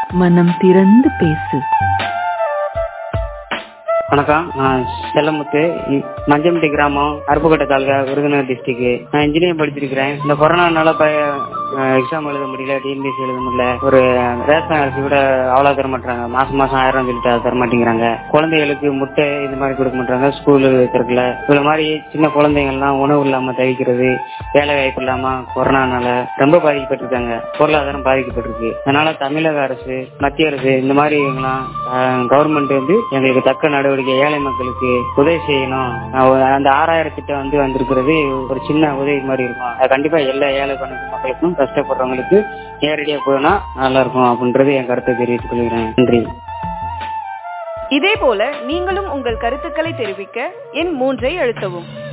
மனம் திறந்து பேசு வணக்கம் நான் செல்லமுத்து இ- மஞ்சம்பட்டி கிராமம் அருப்புக்கோட்டை தாலுகா விருதுநகர் டிஸ்ட்ரிக்ட் நான் இன்ஜினியரிங் படிச்சிருக்கிறேன் இந்த கொரோனானால எக்ஸாம் எழுத முடியல டிஎன்பிஎஸ்சி எழுத முடியல ஒரு ரேஷன் அரிசி கூட அவ்வளோ தர மாட்டாங்க மாசம் மாசம் ஆயிரம் சொல்லிட்டு அதை தர மாட்டேங்கிறாங்க குழந்தைகளுக்கு முட்டை இது மாதிரி கொடுக்க மாட்டாங்க ஸ்கூலு திறக்கல இது மாதிரி சின்ன குழந்தைங்கள்லாம் உணவு இல்லாம தவிக்கிறது வேலை வாய்ப்பு இல்லாம கொரோனானால ரொம்ப பாதிக்கப்பட்டிருக்காங்க பொருளாதாரம் பாதிக்கப்பட்டிருக்கு அதனால தமிழக அரசு மத்திய அரசு இந்த மாதிரி கவர்மெண்ட் வந்து எங்களுக்கு தக்க நடவடிக்கை ஏழை மக்களுக்கு உதவி செய்யணும் அஹ் அந்த ஆறாயிரம் திட்டம் வந்து வந்திருக்கிறது ஒரு சின்ன உதவி மாதிரி இருக்கும் அது கண்டிப்பா எல்லா ஏழை பணத்து மக்களுக்கும் கஷ்டப்படுறவங்களுக்கு நேரடியா போனா நல்லா இருக்கும் அப்படின்றது என் கருத்தை தெரிவித்துக் கொள்கிறேன் நன்றி இதே போல நீங்களும் உங்கள் கருத்துக்களை தெரிவிக்க எண் மூன்றை அழுத்தவும்